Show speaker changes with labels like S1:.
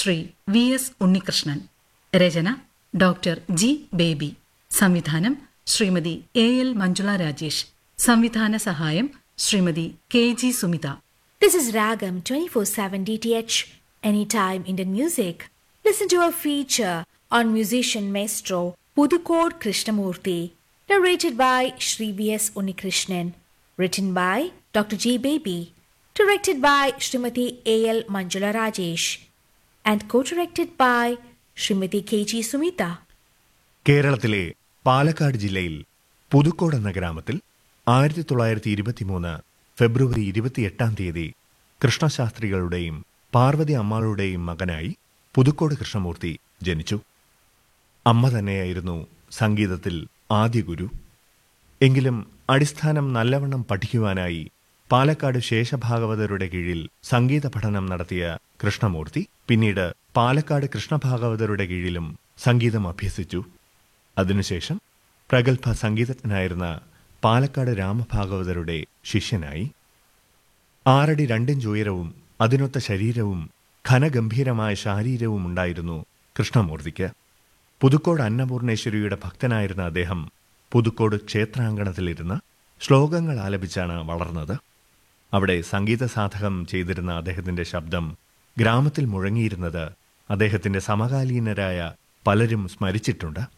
S1: Shri V S Unnikrishnan രചന doctor G Baby സംവിധാനം Shrimati A L Manjula Rajesh സംവിധാന സഹായം Shrimati K G Sumitha
S2: This is Ragam 24/7 DTH Anytime Indian Music. Listen to a feature on musician maestro Pudukod Krishnamurthy, narrated by Shri V.S. Unikrishnan, written by Dr. G. Baby, directed by Srimati A.L. Manjula Rajesh, and co-directed by Srimati K.G. Sumita.
S3: കേരളത്തിലെ പാലക്കാട് ജില്ലയിൽ പുതുക്കോട് എന്ന ഗ്രാമത്തിൽ ആയിരത്തി തൊള്ളായിരത്തി ഇരുപത്തിമൂന്ന് ഫെബ്രുവരി ഇരുപത്തിയെട്ടാം തീയതി കൃഷ്ണശാസ്ത്രികളുടെയും പാർവതി അമ്മാളുടെയും മകനായി പുതുക്കോട് കൃഷ്ണമൂർത്തി ജനിച്ചു അമ്മ തന്നെയായിരുന്നു സംഗീതത്തിൽ ആദ്യ ഗുരു എങ്കിലും അടിസ്ഥാനം നല്ലവണ്ണം പഠിക്കുവാനായി പാലക്കാട് ശേഷഭാഗവതരുടെ കീഴിൽ സംഗീത പഠനം നടത്തിയ കൃഷ്ണമൂർത്തി പിന്നീട് പാലക്കാട് കൃഷ്ണഭാഗവതരുടെ കീഴിലും സംഗീതം അഭ്യസിച്ചു അതിനുശേഷം പ്രഗത്ഭ സംഗീതജ്ഞനായിരുന്ന പാലക്കാട് രാമഭാഗവതരുടെ ശിഷ്യനായി ആറടി രണ്ടിഞ്ച് ഉയരവും അതിനൊത്ത ശരീരവും ഘനഗംഭീരമായ ശാരീരവും ഉണ്ടായിരുന്നു കൃഷ്ണമൂർത്തിക്ക് പുതുക്കോട് അന്നപൂർണേശ്വരിയുടെ ഭക്തനായിരുന്ന അദ്ദേഹം പുതുക്കോട് ക്ഷേത്രാങ്കണത്തിലിരുന്ന് ശ്ലോകങ്ങൾ ആലപിച്ചാണ് വളർന്നത് അവിടെ സംഗീത സാധകം ചെയ്തിരുന്ന അദ്ദേഹത്തിന്റെ ശബ്ദം ഗ്രാമത്തിൽ മുഴങ്ങിയിരുന്നത് അദ്ദേഹത്തിന്റെ സമകാലീനരായ പലരും സ്മരിച്ചിട്ടുണ്ട്